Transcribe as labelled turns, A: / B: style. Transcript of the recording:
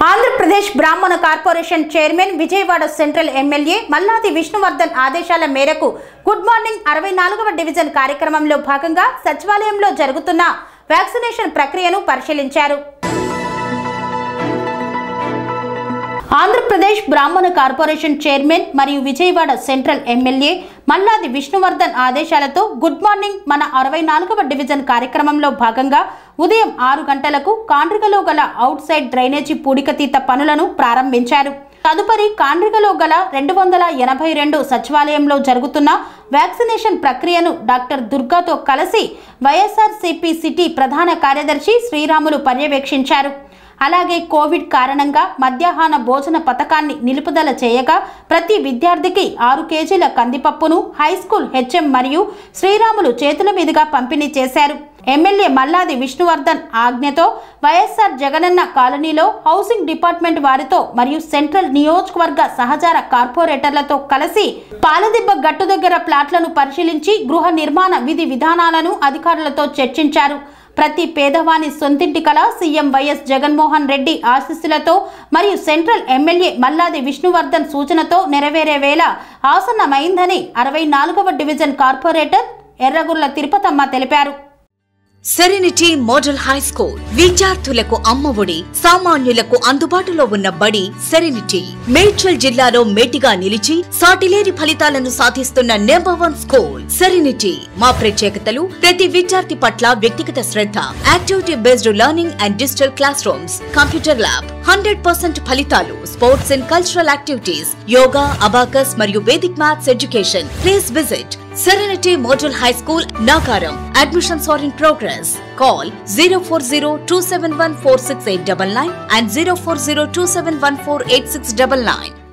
A: Andhra Pradesh Brahmana corporation chairman Vijayawada central MLA Malladi Vishnuvardhan ఆదేశాల మేరకు good morning అరవై నాలుగవ డివిజన్ కార్యక్రమంలో భాగంగా సచివాలయంలో జరుగుతున్న వ్యాక్సినేషన్ ప్రక్రియను పరిశీలించారు ఆంధ్రప్రదేశ్ బ్రాహ్మణ కార్పొరేషన్ చైర్మన్ మరియు విజయవాడ సెంట్రల్ ఎమ్మెల్యే మల్లాది విష్ణువర్ధన్ ఆదేశాలతో గుడ్ మార్నింగ్ మన అరవై నాలుగవ డివిజన్ కార్యక్రమంలో భాగంగా ఉదయం ఆరు గంటలకు కాండ్రికలో గల అవుట్ సైడ్ డ్రైనేజీ పూడికతీత పనులను ప్రారంభించారు తదుపరి కాండ్రికలో గల రెండు వందల ఎనభై రెండు సచివాలయంలో జరుగుతున్న వ్యాక్సినేషన్ ప్రక్రియను డాక్టర్ దుర్గాతో కలిసి వైఎస్ఆర్సీపీ సిటీ ప్రధాన కార్యదర్శి శ్రీరాములు పర్యవేక్షించారు అలాగే కోవిడ్ కారణంగా మధ్యాహ్న భోజన పథకాన్ని నిలుపుదల చేయగా ప్రతి విద్యార్థికి ఆరు కేజీల కందిపప్పును హైస్కూల్ హెచ్ఎం మరియు శ్రీరాములు చేతుల మీదుగా పంపిణీ చేశారు ఎమ్మెల్యే మల్లాది విష్ణువర్ధన్ ఆజ్ఞతో వైఎస్ఆర్ జగనన్న కాలనీలో హౌసింగ్ డిపార్ట్మెంట్ వారితో మరియు సెంట్రల్ నియోజకవర్గ సహచార కార్పొరేటర్లతో కలిసి పాలదిబ్బ గట్టు దగ్గర ప్లాట్లను పరిశీలించి గృహ నిర్మాణ విధి విధానాలను అధికారులతో చర్చించారు ప్రతి పేదవాని సొంతింటి కళ సీఎం వైఎస్ జగన్మోహన్ రెడ్డి ఆశీస్సులతో మరియు సెంట్రల్ ఎమ్మెల్యే మల్లాది విష్ణువర్ధన్ సూచనతో నెరవేరే వేళ ఆసన్నమైందని అరవై నాలుగవ డివిజన్ కార్పొరేటర్ ఎర్రగుర్ల తిరుపతమ్మ తెలిపారు
B: సెరెనిటీ మోడల్ హై స్కూల్ విద్యార్థులకు అమ్మఒడి సామాన్యులకు అందుబాటులో ఉన్న బడి సెరెనిటీ మేడ్చల్ జిల్లాలో మేటిగా నిలిచి సాటిలేని ఫలితాలను సాధిస్తున్న నెంబర్ వన్ స్కూల్ సెరెనిటీ మా ప్రత్యేకతలు ప్రతి విద్యార్థి పట్ల వ్యక్తిగత శ్రద్ధ activity based learning and digital classrooms computer lab hundred percent ఫలితాలు sports and cultural activities yoga abacus మరియు Vedic maths education please visit Serenity Model High School, Nagaram. Admissions are in progress. Call 040 and 040